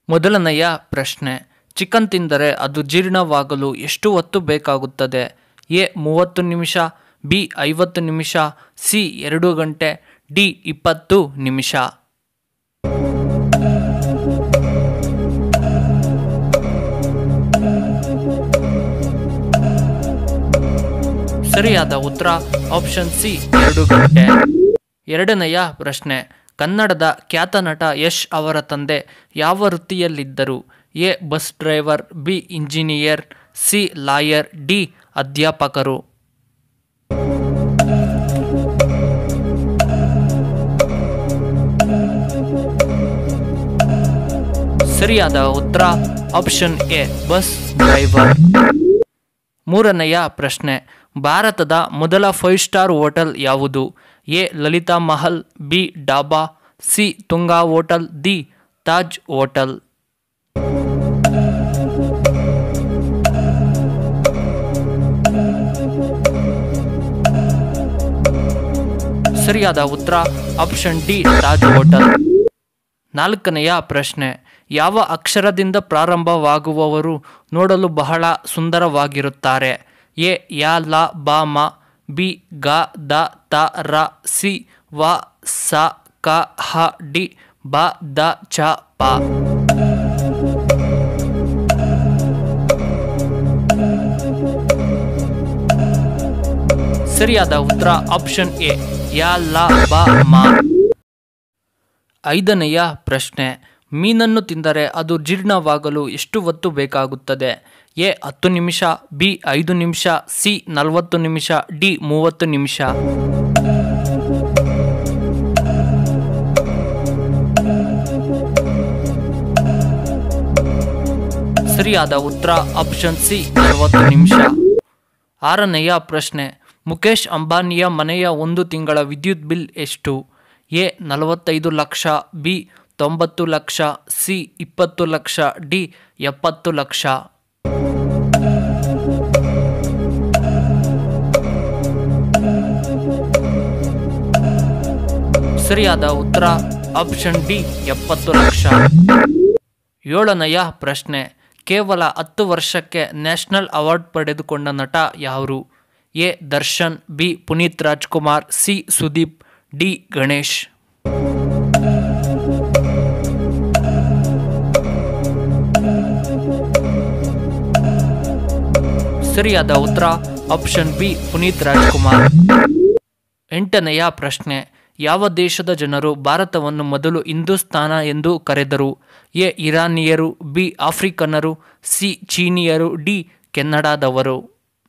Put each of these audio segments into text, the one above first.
ಮೊದಲನೆಯ ಪ್ರಶ್ನೆ ಚಿಕನ್ ತಿಂದರೆ ಅದು ಜೀರ್ಣವಾಗಲು ಎಷ್ಟು ಹೊತ್ತು ಬೇಕಾಗುತ್ತದೆ ಎ ಮೂವತ್ತು ನಿಮಿಷ ಬಿ ಐವತ್ತು ನಿಮಿಷ ಸಿ ಎರಡು ಗಂಟೆ ಡಿ ಇಪ್ಪತ್ತು ನಿಮಿಷ ಸರಿಯಾದ ಉತ್ತರ ಆಪ್ಷನ್ ಸಿ ಎರಡು ಗಂಟೆ ಎರಡನೆಯ ಪ್ರಶ್ನೆ ಕನ್ನಡದ ಖ್ಯಾತ ನಟ ಯಶ್ ಅವರ ತಂದೆ ಯಾವ ವೃತ್ತಿಯಲ್ಲಿದ್ದರು A bus driver B engineer C lawyer D ಅಧ್ಯಾಪಕರು ಸರಿಯಾದ ಉತ್ತರ ಆಪ್ಷನ್ ಎ ಬಸ್ ಡ್ರೈವರ್ ಮೂರನೆಯ ಪ್ರಶ್ನೆ ಭಾರತದ ಮೊದಲ ಫೈವ್ ಸ್ಟಾರ್ ಹೋಟೆಲ್ ಯಾವುದು A Lalitha Mahal B dhaba C Tunga hotel D Taj hotel ಸರಿಯಾದ ಉತ್ತರ ಆಪ್ಷನ್ ಡಿ ತಾಜ್ ಹೋಟೆಲ್ ನಾಲ್ಕನೆಯ ಪ್ರಶ್ನೆ ಯಾವ ಅಕ್ಷರದಿಂದ ಪ್ರಾರಂಭವಾಗುವವರು ನೋಡಲು ಬಹಳ ಸುಂದರವಾಗಿರುತ್ತಾರೆ ಎ ಯಾ ಲ ಬ ಮ ಬಿ ಗ ದ ತ ರ ಸಿ ವ ಸ ಕ ಹ ಡಿ ಬ ದ ಚ ಪ ಸರಿಯಾದ ಉತ್ತರ ಆಪ್ಷನ್ ಎ ಯಾ ಲ ಬ ಮ ಐದನೆಯ ಪ್ರಶ್ನೆ ಮೀನನ್ನು ತಿಂದರೆ ಅದು ಜೀರ್ಣವಾಗಲು ಎಷ್ಟು ಹೊತ್ತು ಬೇಕಾಗುತ್ತದೆ ಎ ಹತ್ತು ನಿಮಿಷ ಬಿ ಐದು ನಿಮಿಷ ಸಿ ನಲವತ್ತು ನಿಮಿಷ ಡಿ ಮೂವತ್ತು ನಿಮಿಷ ಸರಿಯಾದ ಉತ್ತರ ಆಪ್ಷನ್ ಸಿ ನಲವತ್ತು ನಿಮಿಷ ಆರನೆಯ ಪ್ರಶ್ನೆ ಮುಖೇಶ್ ಅಂಬಾನಿಯ ಮನೆಯ ಒಂದು ತಿಂಗಳ ವಿದ್ಯುತ್ ಬಿಲ್ ಎಷ್ಟು ಎ ನಲವತ್ತೈದು ಲಕ್ಷ ಬಿ ತೊಂಬತ್ತು ಲಕ್ಷ ಸಿ ಇಪ್ಪತ್ತು ಲಕ್ಷ ಡಿ ಎಪ್ಪತ್ತು ಲಕ್ಷ ಸರಿಯಾದ ಉತ್ತರ ಆಪ್ಷನ್ ಡಿ ಎಪ್ಪತ್ತು ಲಕ್ಷ ಏಳನೆಯ ಪ್ರಶ್ನೆ ಕೇವಲ ಹತ್ತು ವರ್ಷಕ್ಕೆ ನ್ಯಾಷನಲ್ ಅವಾರ್ಡ್ ಪಡೆದುಕೊಂಡ ನಟ ಯಾರು A Darshan B Puneeth Rajkumar C Sudeep D Ganesh ಸರಿಯಾದ ಉತ್ತರ ಆಪ್ಷನ್ ಬಿ ಪುನೀತ್ ರಾಜ್ಕುಮಾರ್ ಎಂಟನೆಯ ಪ್ರಶ್ನೆ ಯಾವ ದೇಶದ ಜನರು ಭಾರತವನ್ನು ಮೊದಲು ಹಿಂದೂಸ್ತಾನ ಎಂದು ಕರೆದರು ಎ ಇರಾನಿಯರು ಬಿ ಆಫ್ರಿಕನ್ನರು ಸಿ ಚೀನಿಯರು ಡಿ ಕೆನಡಾದವರು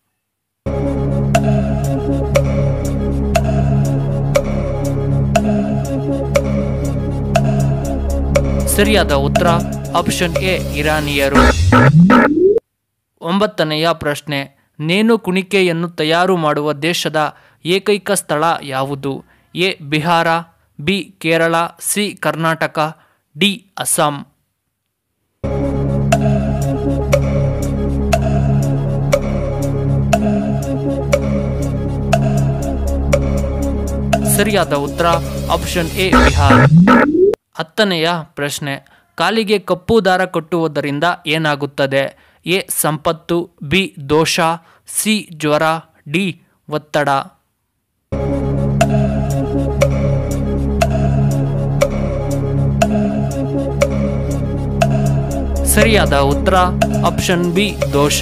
ಸರಿಯಾದ ಉತ್ತರ ಆಪ್ಷನ್ ಎ ಇರಾನಿಯರು ಒಂಬತ್ತನೆಯ ಪ್ರಶ್ನೆ ನೇಣು ಕುಣಿಕೆಯನ್ನು ತಯಾರು ಮಾಡುವ ದೇಶದ ಏಕೈಕ ಸ್ಥಳ ಯಾವುದು A Bihar B Kerala C Karnataka D Assam ಸರಿಯಾದ ಉತ್ತರ ಆಪ್ಷನ್ ಎ ಬಿಹಾರ್ ಹತ್ತನೆಯ ಪ್ರಶ್ನೆ ಕಾಲಿಗೆ ಕಪ್ಪು ದಾರ ಕಟ್ಟುವುದರಿಂದ ಏನಾಗುತ್ತದೆ ಎ ಸಂಪತ್ತು ಬಿ ದೋಷ ಸಿ ಜ್ವರ ಡಿ ಒತ್ತಡ ಸರಿಯಾದ ಉತ್ತರ ಆಪ್ಷನ್ ಬಿ ದೋಷ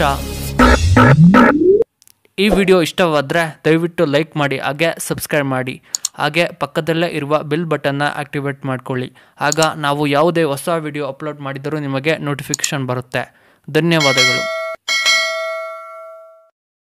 ಈ ವಿಡಿಯೋ ಇಷ್ಟವಾದರೆ ದಯವಿಟ್ಟು ಲೈಕ್ ಮಾಡಿ ಹಾಗೆ ಸಬ್ಸ್ಕ್ರೈಬ್ ಮಾಡಿ ಹಾಗೆ ಪಕ್ಕದಲ್ಲೇ ಇರುವ ಬೆಲ್ ಬಟನ್ನ ಆಕ್ಟಿವೇಟ್ ಮಾಡ್ಕೊಳ್ಳಿ ಆಗ ನಾವು ಯಾವುದೇ ಹೊಸ ವಿಡಿಯೋ ಅಪ್ಲೋಡ್ ಮಾಡಿದರೂ ನಿಮಗೆ ನೋಟಿಫಿಕೇಷನ್ ಬರುತ್ತೆ ಧನ್ಯವಾದಗಳು